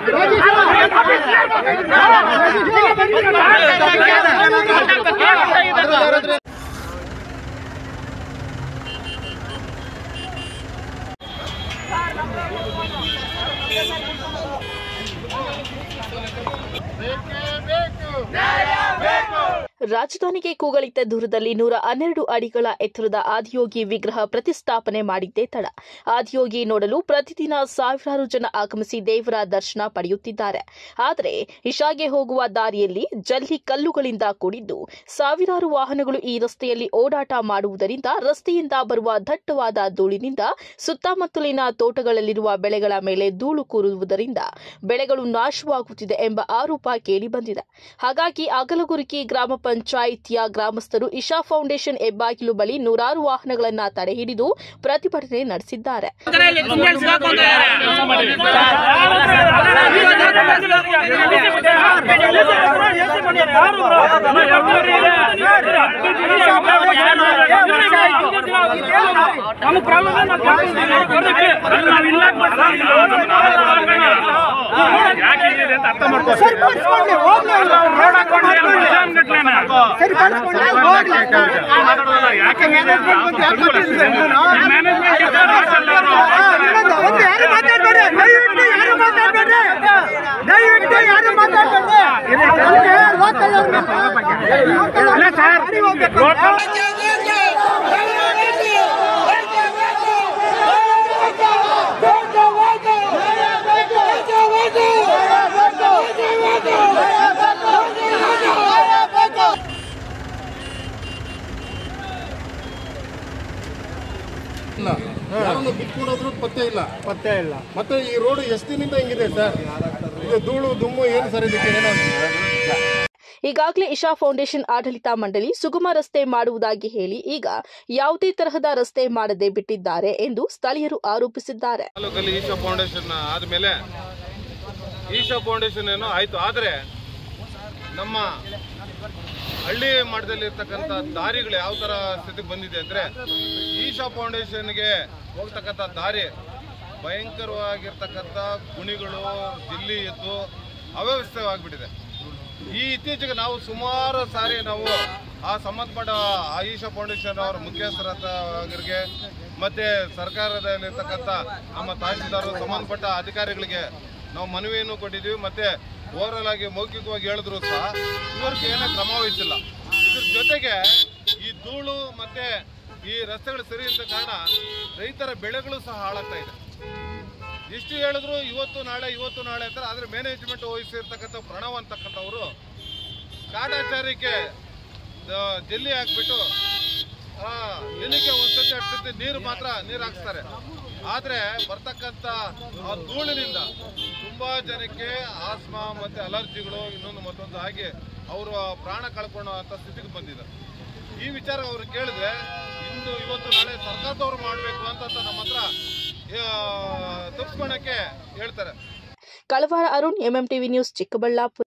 ರಾಜಧಾನಿಗೆ ಕೂಗಳಿದ್ದ ದೂರದಲ್ಲಿ ನೂರ ಹನ್ನೆರಡು ಅಡಿಗಳ ಎತ್ತರದ ಆದಿಯೋಗಿ ವಿಗ್ರಹ ಪ್ರತಿಷ್ಠಾಪನೆ ಮಾಡಿದ್ದೇ ತಡ ಆದಿಯೋಗಿ ನೋಡಲು ಪ್ರತಿದಿನ ಸಾವಿರಾರು ಜನ ಆಗಮಿಸಿ ದೇವರ ದರ್ಶನ ಪಡೆಯುತ್ತಿದ್ದಾರೆ ಆದರೆ ಇಶಾಗೆ ಹೋಗುವ ದಾರಿಯಲ್ಲಿ ಜಲ್ಲಿ ಕಲ್ಲುಗಳಿಂದ ಕೂಡಿದ್ದು ಸಾವಿರಾರು ವಾಹನಗಳು ಈ ರಸ್ತೆಯಲ್ಲಿ ಓಡಾಟ ಮಾಡುವುದರಿಂದ ರಸ್ತೆಯಿಂದ ಬರುವ ದಟ್ಟವಾದ ಧೂಳಿನಿಂದ ಸುತ್ತಮುತ್ತಲಿನ ತೋಟಗಳಲ್ಲಿರುವ ಬೆಳೆಗಳ ಮೇಲೆ ಧೂಳು ಕೂರುವುದರಿಂದ ಬೆಳೆಗಳು ನಾಶವಾಗುತ್ತಿದೆ ಎಂಬ ಆರೋಪ ಕೇಳಿಬಂದಿದೆ ಹಾಗಾಗಿ ಅಗಲಗುರುಕಿ ಗ್ರಾಮ ಪಂಚಾಯಿತಿಯ ಗ್ರಾಮಸ್ಥರು ಇಶಾ ಫೌಂಡೇಶನ್ ಹೆಬ್ಬಾಗಿಲು ಬಳಿ ನೂರಾರು ವಾಹನಗಳನ್ನು ತಡೆಹಿಡಿದು ಪ್ರತಿಭಟನೆ ನಡೆಸಿದ್ದಾರೆ ನಮಗೆ ಪ್ರಾಬ್ಲಮ್ ಯಾಕಿದೆ ಅಂತ ಅರ್ಥ ಮಾಡ್ಕೋ ರೋಡ್ ಹಾಕೊಂಡು ಏನು ನಿಧಾನಗಟ್ಲೆನ? ಮಾತಾಡೋದಲ್ಲ, ಯಾಕೆ ಮ್ಯಾನೇಜ್ಮೆಂಟ್ ಯಾರು ಮಾತಾಡ್ಬೇಡಿ ದಯವಿಟ್ಟು ಯಾರು ಮಾತಾಡ್ಬೇಡಿ ದಯವಿಟ್ಟು ಯಾರು ಮಾತಾಡ್ಬೇಡಿ ಇಲ್ಲ ಸರ್ ರೋಡ್ ಇಲ್ಲ ಯಾರನ್ನು ಬಿಟ್ಕೊಡೋದ್ರು ಪತ್ತೆ ಇಲ್ಲ ಪತ್ತೆ ಇಲ್ಲ ಮತ್ತೆ ಈ ರೋಡ್ ಎಷ್ಟು ದಿನದಿಂದ ಹಿಂಗಿದೆ ಸರ್ ಇದು ಧೂಳು ದುಮ್ಮು ಏನು ಸರ್ ಇದಕ್ಕೆ ಏನೋ ಈಗಾಗಲೇ ಇಶಾ ಫೌಂಡೇಶನ್ ಆಡಳಿತ ಮಂಡಳಿ ಸುಗಮ ರಸ್ತೆ ಮಾಡುವುದಾಗಿ ಹೇಳಿ ಈಗ ಯಾವುದೇ ತರಹದ ರಸ್ತೆ ಮಾಡದೆ ಬಿಟ್ಟಿದ್ದಾರೆ ಎಂದು ಸ್ಥಳೀಯರು ಆರೋಪಿಸಿದ್ದಾರೆ ತಾಲೂಕಲ್ಲಿ ಈಶಾ ಫೌಂಡೇಶನ್ ಆದಮೇಲೆ ಈಶಾ ಫೌಂಡೇಶನ್ ಏನೋ ಆಯಿತು ಆದರೆ ನಮ್ಮ ಹಳ್ಳಿ ಮಟ್ಟದಲ್ಲಿ ಇರ್ತಕ್ಕಂಥ ದಾರಿಗಳು ಯಾವ ಥರ ಸ್ಥಿತಿಗೆ ಬಂದಿದೆ ಅಂದರೆ ಈಶಾ ಫೌಂಡೇಶನ್ಗೆ ಹೋಗ್ತಕ್ಕಂಥ ದಾರಿ ಭಯಂಕರವಾಗಿರ್ತಕ್ಕಂಥ ಗುಣಿಗಳು ಜಿಲ್ಲಿ ಎದ್ದು ಅವ್ಯವಸ್ಥೆವಾಗಿಬಿಟ್ಟಿದೆ ಈ ಇತ್ತೀಚೆಗೆ ನಾವು ಸುಮಾರು ಸಾರಿ ನಾವು ಆ ಸಂಬಂಧಪಟ್ಟ ಆಯುಷ ಫೌಂಡೇಶನ್ ಅವರ ಮುಖ್ಯಸ್ಥರಿಗೆ ಮತ್ತೆ ಸರ್ಕಾರದಲ್ಲಿರ್ತಕ್ಕಂಥ ನಮ್ಮ ತಹಸೀಲ್ದಾರರು ಸಂಬಂಧಪಟ್ಟ ಅಧಿಕಾರಿಗಳಿಗೆ ನಾವು ಮನವಿಯನ್ನು ಕೊಟ್ಟಿದ್ದೀವಿ ಮತ್ತೆ ಓವರಲ್ ಆಗಿ ಮೌಖಿಕವಾಗಿ ಹೇಳಿದ್ರು ಸಹ ಇವ್ರಿಗೆ ಏನೋ ಕ್ರಮ ವಹಿಸಿಲ್ಲ ಇದ್ರ ಜೊತೆಗೆ ಈ ಧೂಳು ಮತ್ತೆ ಈ ರಸ್ತೆಗಳು ಸರಿ ಇಲ್ಲದ ಕಾರಣ ರೈತರ ಬೆಳೆಗಳು ಸಹ ಹಾಳಾಗ್ತಾ ಇದೆ ಎಷ್ಟು ಹೇಳಿದ್ರು ಇವತ್ತು ನಾಳೆ ಇವತ್ತು ನಾಳೆ ಅಂತಾರೆ ಆದ್ರೆ ಮ್ಯಾನೇಜ್ಮೆಂಟ್ ವಹಿಸಿರ್ತಕ್ಕಂಥ ಪ್ರಣವ್ ಅಂತಕ್ಕಂಥವ್ರು ಕಾಟಾಚಾರಕ್ಕೆ ಆ, ಜಲ್ಲಿ ಹಾಕ್ಬಿಟ್ಟು ಆ, ದಿನಕ್ಕೆ ಒಂದ್ಸತಿ ಎರಡು ಸತಿ ನೀರು ಮಾತ್ರ ನೀರು ಹಾಕ್ಸ್ತಾರೆ ಆದ್ರೆ ಬರ್ತಕ್ಕಂಥ ಆ ಧೂಳಿನಿಂದ ತುಂಬಾ ಜನಕ್ಕೆ ಆಸ್ಮಾ ಮತ್ತೆ ಅಲರ್ಜಿಗಳು ಇನ್ನೊಂದು ಮತ್ತೊಂದು ಆಗಿ ಅವರು ಪ್ರಾಣ ಕಳ್ಕೊಳ್ಳೋ ಅಂತ ಸ್ಥಿತಿಗೆ ಬಂದಿದ್ದಾರೆ ಈ ವಿಚಾರ ಅವ್ರು ಕೇಳಿದ್ರೆ ಇಂದು ಇವತ್ತು ನಾಳೆ ಸರ್ಕಾರದವ್ರು ಮಾಡಬೇಕು ಅಂತ ನಮ್ಮ ಹತ್ರ ತಪ್ಪಿಸ್ಕೊಳಕ್ಕೆ ಹೇಳ್ತಾರೆ ಕಳವಾರ ಅರುಣ್ ಎಂಎಂಟಿವಿ ನ್ಯೂಸ್ ಚಿಕ್ಕಬಳ್ಳಾಪುರ